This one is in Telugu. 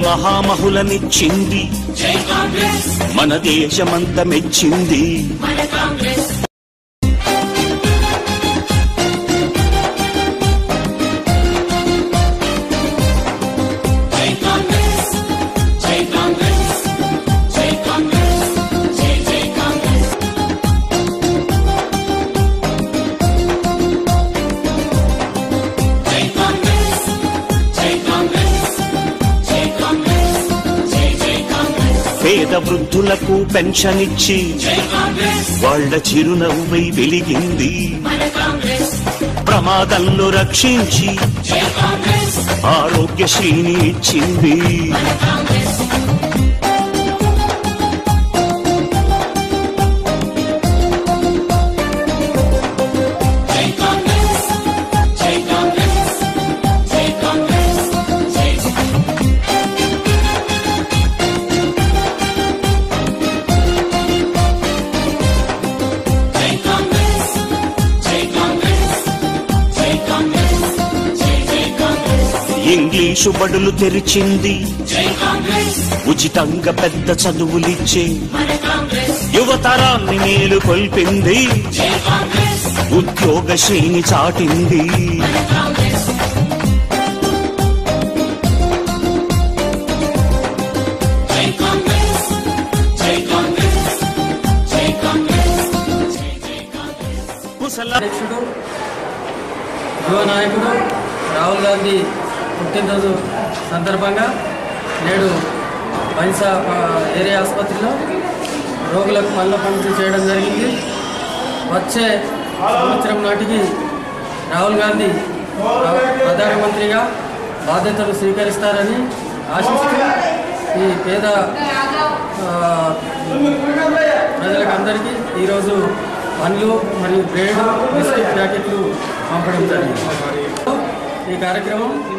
మహామహులనిచ్చింది జై కాంగ్రెస్ మన దేశమంత మెచ్చింది మన కాంగ్రెస్ జై కాంగ్రెస్ జై కాంగ్రెస్ జై కాంగ్రెస్ జై జై కాంగ్రెస్ జై కాంగ్రెస్ జై కాంగ్రెస్ జై కాంగ్రెస్ జై జై కాంగ్రెస్ పేద వృద్ధులకు పెన్షన్ ఇచ్చి జై కాంగ్రెస్ వాళ్ళ చిరునవ్వై వెలిగింది మన కాంగ్రెస్ ప్రమాదంలో రక్షించి జై కాంగ్రెస్ ఆరోగ్యశ్రీని ఇచ్చింది మన కాంగ్రెస్ జై కాంగ్రెస్ జై కాంగ్రెస్ జై కాంగ్రెస్ జై జై కాంగ్రెస్ జై కాంగ్రెస్ జై కాంగ్రెస్ జై జై కాంగ్రెస్ ఇంగ్లీషు బడులు తెరిచింది జై కాంగ్రెస్ ఉచితంగా పెద్ద చదువులిచ్చే మన కాంగ్రెస్ యువతరాన్ని మేలు కొల్పింది జై కాంగ్రెస్ ఉద్యోగశ్రీని చాటింది మన కాంగ్రెస్ జై కాంగ్రెస్ జై కాంగ్రెస్ జై కాంగ్రెస్ జై జై కాంగ్రెస్ ముసల అధ్యక్షుడు యువ నాయకుడు రాహుల్ గాంధీ పుట్టినరోజు సందర్భంగా నేడు బైన్సా ఏరియా ఆసుపత్రిలో రోగులకు పళ్ళ పంపిణీ చేయడం జరిగింది వచ్చే సంవత్సరం నాటికి రాహుల్ గాంధీ ప్ర- ప్రధానమంత్రిగా బాధ్యతలు స్వీకరిస్తారని ఆశిస్తూ ఈ పేద ఆ, ప్రజలకు అందరికీ ఈరోజు పండ్లు మరియు బ్రెడ్ బిస్కెట్ ప్యాకెట్లు పంపడం జరిగింది ఈ కార్యక్రమం